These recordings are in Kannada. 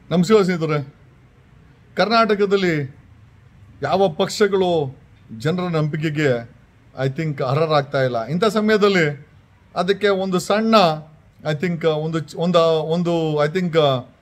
ನಮಸ್ಕಾರ ಸ್ನೇಹಿತರೆ ಕರ್ನಾಟಕದಲ್ಲಿ ಯಾವ ಪಕ್ಷಗಳು ಜನರ ನಂಬಿಕೆಗೆ ಐ ಥಿಂಕ್ ಅರ್ಹರಾಗ್ತಾ ಇಲ್ಲ ಇಂಥ ಸಮಯದಲ್ಲಿ ಅದಕ್ಕೆ ಒಂದು ಸಣ್ಣ ಐ ಥಿಂಕ್ ಒಂದು ಚ- ಒಂದು ಒಂದು ಐ ಥಿಂಕ್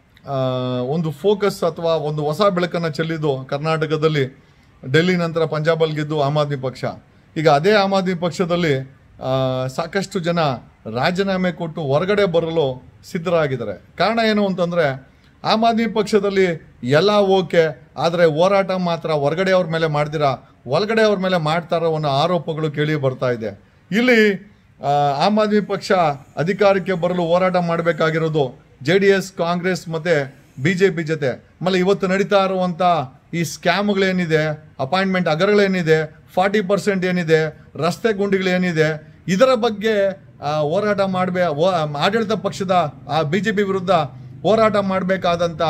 ಒಂದು ಫೋಕಸ್ ಅಥವಾ ಒಂದು ಹೊಸ ಬೆಳಕನ್ನು ಚೆಲ್ಲಿದ್ದು ಕರ್ನಾಟಕದಲ್ಲಿ ಡೆಲ್ಲಿ ನಂತರ ಪಂಜಾಬಲ್ಲಿ ಗೆದ್ದು ಆಮ್ ಆದ್ಮಿ ಪಕ್ಷ ಈಗ ಅದೇ ಆಮ್ ಆದ್ಮಿ ಪಕ್ಷದಲ್ಲಿ ಆ, ಸಾಕಷ್ಟು ಜನ ರಾಜೀನಾಮೆ ಕೊಟ್ಟು ಹೊರಗಡೆ ಬರಲು ಸಿದ್ಧರಾಗಿದ್ದಾರೆ ಕಾರಣ ಏನು ಅಂತಂದರೆ ಆಮ್ ಆದ್ಮಿ ಪಕ್ಷದಲ್ಲಿ ಎಲ್ಲ ಓಕೆ ಆದರೆ ಹೋರಾಟ ಮಾತ್ರ ಹೊರಗಡೆ ಅವ್ರ ಮೇಲೆ ಮಾಡ್ದಿರಾ ಒಳಗಡೆ ಅವ್ರ ಮೇಲೆ ಮಾಡ್ತಾರೋ ಅನ್ನೋ ಆರೋಪಗಳು ಕೇಳಿ ಬರ್ತಾ ಇದೆ ಇಲ್ಲಿ ಆ, ಆಮ್ ಆದ್ಮಿ ಪಕ್ಷ ಅಧಿಕಾರಕ್ಕೆ ಬರಲು ಹೋರಾಟ ಮಾಡಬೇಕಾಗಿರೋದು ಜೆ ಡಿ ಎಸ್ ಕಾಂಗ್ರೆಸ್ ಮತ್ತು ಬಿ ಜೆ ಪಿ ಜೊತೆ ಆಮೇಲೆ ಇವತ್ತು ನಡೀತಾ ಇರುವಂಥ ಈ ಸ್ಕ್ಯಾಮ್ಗಳೇನಿದೆ ಅಪಾಯಿಂಟ್ಮೆಂಟ್ ಹಗರಗಳೇನಿದೆ ಫಾರ್ಟಿ ಪರ್ಸೆಂಟ್ ಏನಿದೆ ರಸ್ತೆ ಗುಂಡಿಗಳೇನಿದೆ ಇದರ ಬಗ್ಗೆ ಆ, ಹೋರಾಟ ಮಾಡಬೇ ಆಡಳಿತ ಪಕ್ಷದ ಬಿ ಜೆ ಪಿ ವಿರುದ್ಧ ಹೋರಾಟ ಮಾಡಬೇಕಾದಂಥ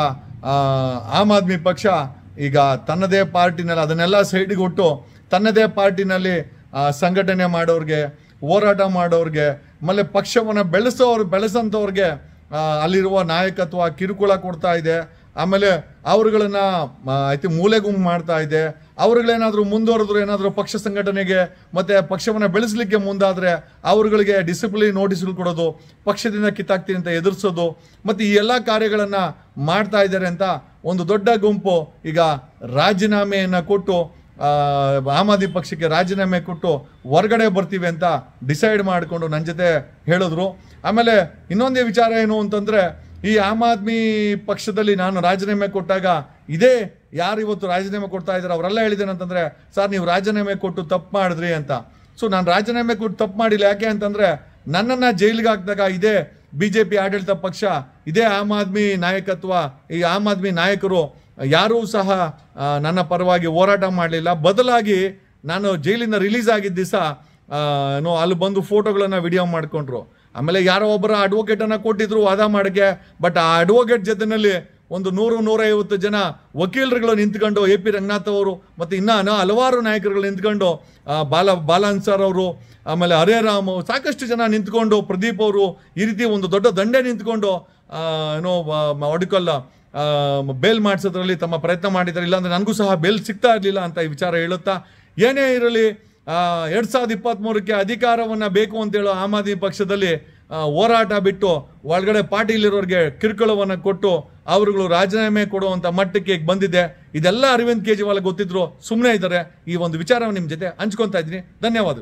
ಆಮ್ ಆದ್ಮಿ ಪಕ್ಷ ಈಗ ತನ್ನದೇ ಪಾರ್ಟಿನಲ್ಲಿ ಅದನ್ನೆಲ್ಲ ಸೈಡಿಗೆ ಕೊಟ್ಟು ತನ್ನದೇ ಪಾರ್ಟಿನಲ್ಲಿ ಆ, ಸಂಘಟನೆ ಮಾಡೋರಿಗೆ ಹೋರಾಟ ಮಾಡೋರಿಗೆ ಆಮೇಲೆ ಪಕ್ಷವನ್ನು ಬೆಳೆಸೋರು ಬೆಳೆಸಂಥವ್ರಿಗೆ ಆ, ಅಲ್ಲಿರುವ ನಾಯಕತ್ವ ಕಿರುಕುಳ ಕೊಡ್ತಾ ಇದೆ ಆಮೇಲೆ ಅವ್ರುಗಳನ್ನ ಐತಿ ಮೂಲೆಗುಂಬು ಮಾಡ್ತಾ ಇದೆ ಅವ್ರುಗಳೇನಾದರೂ ಮುಂದುವರೆದ್ರು ಏನಾದರೂ ಪಕ್ಷ ಸಂಘಟನೆಗೆ ಮತ್ತೆ ಪಕ್ಷವನ್ನು ಬೆಳೆಸಲಿಕ್ಕೆ ಮುಂದಾದರೆ ಅವ್ರುಗಳಿಗೆ ಡಿಸಿಪ್ಲಿನ್ ನೋಟಿಸ್ಗಳು ಕೊಡೋದು ಪಕ್ಷದಿಂದ ಕಿತ್ತಾಕ್ತೀನಿ ಅಂತ ಎದುರಿಸೋದು ಮತ್ತು ಈ ಎಲ್ಲ ಕಾರ್ಯಗಳನ್ನು ಮಾಡ್ತಾ ಇದ್ದಾರೆ ಅಂತ ಒಂದು ದೊಡ್ಡ ಗುಂಪು ಈಗ ರಾಜೀನಾಮೆಯನ್ನು ಕೊಟ್ಟು ಆ, ಆಮ್ ಆದ್ಮಿ ಪಕ್ಷಕ್ಕೆ ರಾಜೀನಾಮೆ ಕೊಟ್ಟು ಹೊರಗಡೆ ಬರ್ತೀವಿ ಅಂತ ಡಿಸೈಡ್ ಮಾಡಿಕೊಂಡು ನನ್ನ ಜೊತೆ ಹೇಳಿದ್ರು ಆಮೇಲೆ ಇನ್ನೊಂದೇ ವಿಚಾರ ಏನು ಅಂತಂದರೆ ಈ ಆಮ್ ಆದ್ಮಿ ಪಕ್ಷದಲ್ಲಿ ನಾನು ರಾಜೀನಾಮೆ ಕೊಟ್ಟಾಗ ಇದೇ ಯಾರು ಇವತ್ತು ರಾಜೀನಾಮೆ ಕೊಡ್ತಾ ಇದ್ದಾರೆ ಅವರೆಲ್ಲ ಹೇಳಿದ್ದೇನೆ ಅಂತಂದರೆ ಸರ್ ನೀವು ರಾಜೀನಾಮೆ ಕೊಟ್ಟು ತಪ್ಪು ಮಾಡಿದ್ರಿ ಅಂತ ಸೊ ನಾನು ರಾಜೀನಾಮೆ ಕೊಟ್ಟು ತಪ್ಪು ಮಾಡಿಲ್ಲ ಯಾಕೆ ಅಂತಂದರೆ ನನ್ನನ್ನು ಜೈಲಿಗೆ ಹಾಕಿದಾಗ ಇದೇ ಬಿ ಜೆ ಪಿ ಆಡಳಿತ ಪಕ್ಷ ಇದೇ ಆಮ್ ಆದ್ಮಿ ನಾಯಕತ್ವ ಈ ಆಮ್ ಆದ್ಮಿ ನಾಯಕರು ಯಾರೂ ಸಹ ಆ, ನನ್ನ ಪರವಾಗಿ ಹೋರಾಟ ಮಾಡಲಿಲ್ಲ ಬದಲಾಗಿ ನಾನು ಜೈಲಿಂದ ರಿಲೀಸ್ ಆಗಿದ್ದ ದಿವಸ ಏನೋ ಅಲ್ಲಿ ಬಂದು ಫೋಟೋಗಳನ್ನು ವಿಡಿಯೋ ಮಾಡಿಕೊಂಡ್ರು ಆಮೇಲೆ ಯಾರೋ ಒಬ್ಬರ ಅಡ್ವೊಕೇಟನ್ನು ಕೊಟ್ಟಿದ್ರು ವಾದ ಮಾಡೋಕ್ಕೆ ಬಟ್ ಆ ಅಡ್ವೊಕೇಟ್ ಜೊತೆನಲ್ಲಿ ಒಂದು ನೂರು ನೂರೈವತ್ತು ಜನ ವಕೀಲರುಗಳು ನಿಂತ್ಕೊಂಡು ಎ ಪಿ ರಂಗನಾಥ್ ಅವರು ಮತ್ತು ಇನ್ನೂ ಅನ- ಹಲವಾರು ನಾಯಕರುಗಳು ನಿಂತ್ಕೊಂಡು ಆ, ಬಾಲ ಬಾಲನ್ ಸರ್ ಅವರು ಆಮೇಲೆ ಹರೇರಾಮ್ ಸಾಕಷ್ಟು ಜನ ನಿಂತ್ಕೊಂಡು ಪ್ರದೀಪ್ ಅವರು ಈ ರೀತಿ ಒಂದು ದೊಡ್ಡ ದಂಡೆ ನಿಂತ್ಕೊಂಡು ಆ, ಏನೋ ಒಡಿಕಲ್ಲ ಬೇಲ್ ಮಾಡಿಸೋದ್ರಲ್ಲಿ ತಮ್ಮ ಪ್ರಯತ್ನ ಮಾಡಿದ್ದಾರೆ ಇಲ್ಲಾಂದ್ರೆ ನನಗೂ ಸಹ ಬೇಲ್ ಸಿಗ್ತಾ ಇರಲಿಲ್ಲ ಅಂತ ಈ ವಿಚಾರ ಹೇಳುತ್ತಾ ಏನೇ ಇರಲಿ ಎರಡು ಸಾವಿರದ ಇಪ್ಪತ್ತ್ಮೂರಕ್ಕೆ ಅಧಿಕಾರವನ್ನು ಬೇಕು ಅಂತೇಳೋ ಆಮ್ ಆದ್ಮಿ ಪಕ್ಷದಲ್ಲಿ ಆ, ಹೋರಾಟ ಬಿಟ್ಟು ಒಳಗಡೆ ಪಾರ್ಟಿಲಿರೋರಿಗೆ ಕಿರುಕುಳವನ್ನು ಕೊಟ್ಟು ಅವರುಗಳು ರಾಜೀನಾಮೆ ಕೊಡುವಂಥ ಮಟ್ಟಕ್ಕೆ ಈಗ ಬಂದಿದೆ ಇದೆಲ್ಲ ಅರವಿಂದ್ ಕೇಜ್ರಿವಾಲ್ ಗೊತ್ತಿದ್ರು ಸುಮ್ಮನೆ ಇದ್ದಾರೆ ಈ ಒಂದು ವಿಚಾರವನ್ನು ನಿಮ್ಮ ಜೊತೆ ಹಂಚ್ಕೊತಾ ಇದ್ದೀನಿ ಧನ್ಯವಾದ